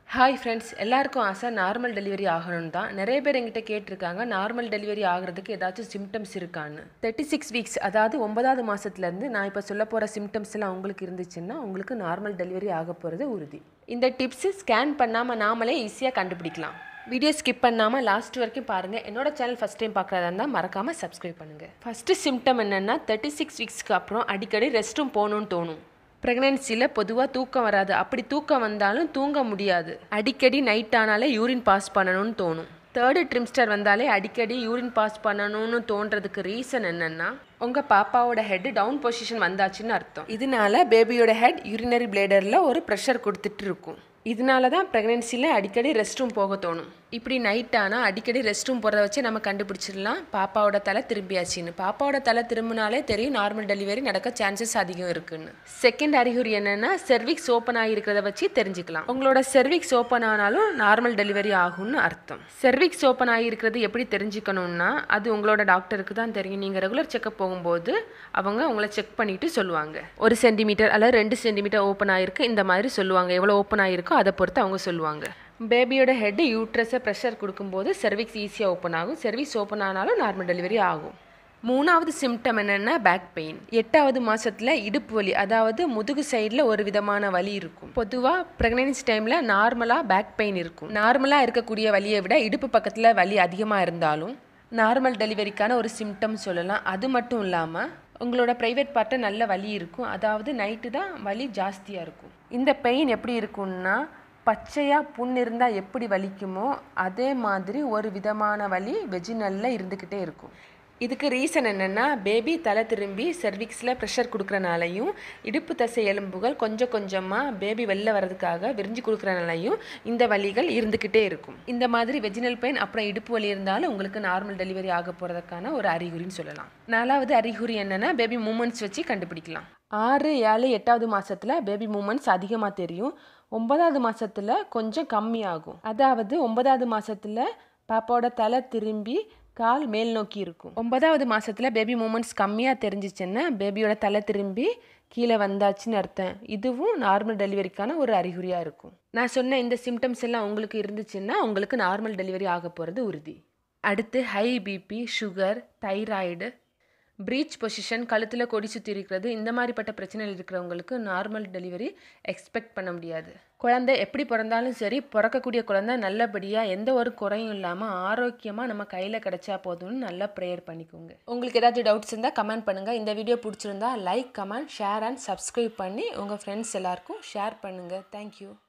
hi friends எல்லாருக்கும் ஆசை normal delivery ஆகணும்னு தான் நிறைய பேர் எங்கிட்ட கேட்டிருக்காங்க நார்மல் டெலிவரி ஆகிறதுக்கு ஏதாச்சும் சிம்டம்ஸ் இருக்கான்னு தேர்ட்டி சிக்ஸ் வீக்ஸ் அதாவது ஒன்பதாவது மாதத்துலேருந்து நான் இப்போ சொல்ல போகிற சிம்டம்ஸ் எல்லாம் உங்களுக்கு இருந்துச்சுன்னா உங்களுக்கு நார்மல் டெலிவரி ஆக போகிறது உறுதி இந்த டிப்ஸு ஸ்கேன் பண்ணாமல் நாமளே ஈஸியாக கண்டுபிடிக்கலாம் வீடியோ ஸ்கிப் பண்ணாமல் லாஸ்ட் வரைக்கும் பாருங்கள் என்னோட சேனல் ஃபஸ்ட் டைம் பார்க்குறதா இருந்தால் மறக்காமல் சப்ஸ்கிரைப் பண்ணுங்கள் ஃபஸ்ட்டு சிம்டம் என்னென்னா தேர்ட்டி சிக்ஸ் வீக்ஸ்க்கு அப்புறம் அடிக்கடி ரெஸ்ட் ரூம் போகணும்னு தோணும் ப்ரெக்னென்சியில் பொதுவாக தூக்கம் வராது அப்படி தூக்கம் வந்தாலும் தூங்க முடியாது அடிக்கடி நைட் ஆனாலே யூரின் பாஸ் பண்ணணும்னு தோணும் தேர்டு ட்ரிம்ஸ்டர் வந்தாலே அடிக்கடி யூரின் பாஸ் பண்ணணும்னு தோன்றதுக்கு ரீசன் என்னென்னா உங்கள் பாப்பாவோட ஹெட் டவுன் பொசிஷன் வந்தாச்சுன்னு அர்த்தம் இதனால பேபியோட ஹெட் யூரினரி பிளேடரில் ஒரு ப்ரெஷர் கொடுத்துட்டு இருக்கும் இதனால தான் ப்ரெக்னென்சியில் அடிக்கடி ரெஸ்ட் ரூம் போக தோணும் இப்படி நைட் ஆனால் அடிக்கடி ரெஸ்ட் ரூம் போகிறத வச்சு நம்ம கண்டுபிடிச்சிடலாம் பாப்பாவோட தலை திரும்பியாச்சின்னு பாப்பாவோட தலை திரும்பினாலே தெரியும் நார்மல் டெலிவரி நடக்க சான்சஸ் அதிகம் இருக்குன்னு செகண்ட் அறிகுறி என்னென்னா செர்விக்ஸ் ஓப்பன் ஆகிருக்கிறத வச்சு தெரிஞ்சுக்கலாம் உங்களோட செர்விக்ஸ் ஓப்பன் ஆனாலும் நார்மல் டெலிவரி ஆகும்னு அர்த்தம் செர்விக்ஸ் ஓப்பன் ஆகிருக்கிறது எப்படி தெரிஞ்சுக்கணும்னா அது உங்களோட டாக்டருக்கு தான் தெரியும் நீங்கள் ரெகுலர் செக்கப் போகும்போது அவங்க உங்களை செக் பண்ணிட்டு சொல்லுவாங்க ஒரு சென்டிமீட்டர் அல்லது ரெண்டு சென்டிமீட்டர் ஓப்பன் ஆகிருக்கு இந்த மாதிரி சொல்லுவாங்க எவ்வளோ ஓப்பன் ஆகிருக்கோ அதை பொறுத்து அவங்க சொல்லுவாங்க பேபியோட ஹெட் யூட்ரஸை ப்ரெஷர் கொடுக்கும்போது செர்விக்ஸ் ஈஸியாக ஓப்பன் ஆகும் செர்விக்ஸ் ஓப்பன் ஆனாலும் நார்மல் டெலிவரி ஆகும் மூணாவது சிம்டம் என்னென்னா பேக் பெயின் எட்டாவது மாதத்தில் இடுப்பு வலி அதாவது முதுகு சைடில் ஒரு விதமான வலி இருக்கும் பொதுவாக ப்ரெக்னென்சி டைமில் நார்மலாக பேக் பெயின் இருக்கும் நார்மலாக இருக்கக்கூடிய வலியை விட இடுப்பு பக்கத்தில் வலி அதிகமாக இருந்தாலும் நார்மல் டெலிவரிக்கான ஒரு சிம்டம் சொல்லலாம் அது மட்டும் இல்லாமல் உங்களோட ப்ரைவேட் பார்ட்டை நல்ல வலி இருக்கும் அதாவது நைட்டு தான் வலி ஜாஸ்தியாக இருக்கும் இந்த பெயின் எப்படி இருக்கும்னா பச்சையாக புண் இருந்தால் எப்படி வலிக்குமோ அதே மாதிரி ஒரு விதமான வலி வெஜினலில் இருந்துக்கிட்டே இருக்கும் இதுக்கு ரீசன் என்னென்னா பேபி தலை திரும்பி செர்விக்ஸில் ப்ரெஷர் கொடுக்குறனாலையும் இடுப்பு தசை எலும்புகள் கொஞ்சம் கொஞ்சமாக பேபி வெளில வர்றதுக்காக விரிஞ்சு கொடுக்குறனாலையும் இந்த வலிகள் இருந்துக்கிட்டே இருக்கும் இந்த மாதிரி வெஜினல் பெயின் அப்புறம் இடுப்பு வலி இருந்தாலும் உங்களுக்கு நார்மல் டெலிவரி ஆக போகிறதுக்கான ஒரு அறிகுறின்னு சொல்லலாம் நாலாவது அறிகுறி என்னென்னா பேபி மூமெண்ட்ஸ் வச்சு கண்டுபிடிக்கலாம் ஆறு ஏழு எட்டாவது மாதத்தில் பேபி மூமெண்ட்ஸ் அதிகமாக தெரியும் ஒன்பதாவது மாதத்தில் கொஞ்சம் கம்மியாகும் அதாவது ஒன்பதாவது மாதத்தில் பாப்பாவோட தலை திரும்பி கால் மேல் நோக்கி இருக்கும் ஒன்பதாவது மாதத்தில் பேபி மூமெண்ட்ஸ் கம்மியாக தெரிஞ்சிச்சுன்னா பேபியோட தலை திரும்பி கீழே வந்தாச்சுன்னு அர்த்தம் இதுவும் நார்மல் டெலிவரிக்கான ஒரு அறிகுறியாக இருக்கும் நான் சொன்ன இந்த சிம்டம்ஸ் எல்லாம் உங்களுக்கு இருந்துச்சுன்னா உங்களுக்கு நார்மல் டெலிவரி ஆக போகிறது உறுதி அடுத்து high BP sugar thyroid breech position கழுத்தில் கொடி சுற்றி இருக்கிறது இந்த மாதிரிப்பட்ட பிரச்சனைகள் இருக்கிறவங்களுக்கு நார்மல் டெலிவரி எக்ஸ்பெக்ட் பண்ண முடியாது குழந்தை எப்படி பிறந்தாலும் சரி பிறக்கக்கூடிய குழந்தை நல்லபடியாக எந்த ஒரு குறையும் இல்லாமல் ஆரோக்கியமாக நம்ம கையில் கிடைச்சா போதும்னு நல்லா ப்ரேயர் பண்ணிக்கோங்க உங்களுக்கு ஏதாச்சும் டவுட்ஸ் இருந்தால் கமெண்ட் பண்ணுங்கள் இந்த வீடியோ பிடிச்சிருந்தா like comment share and subscribe பண்ணி உங்கள் ஃப்ரெண்ட்ஸ் எல்லாருக்கும் ஷேர் பண்ணுங்கள் தேங்க்யூ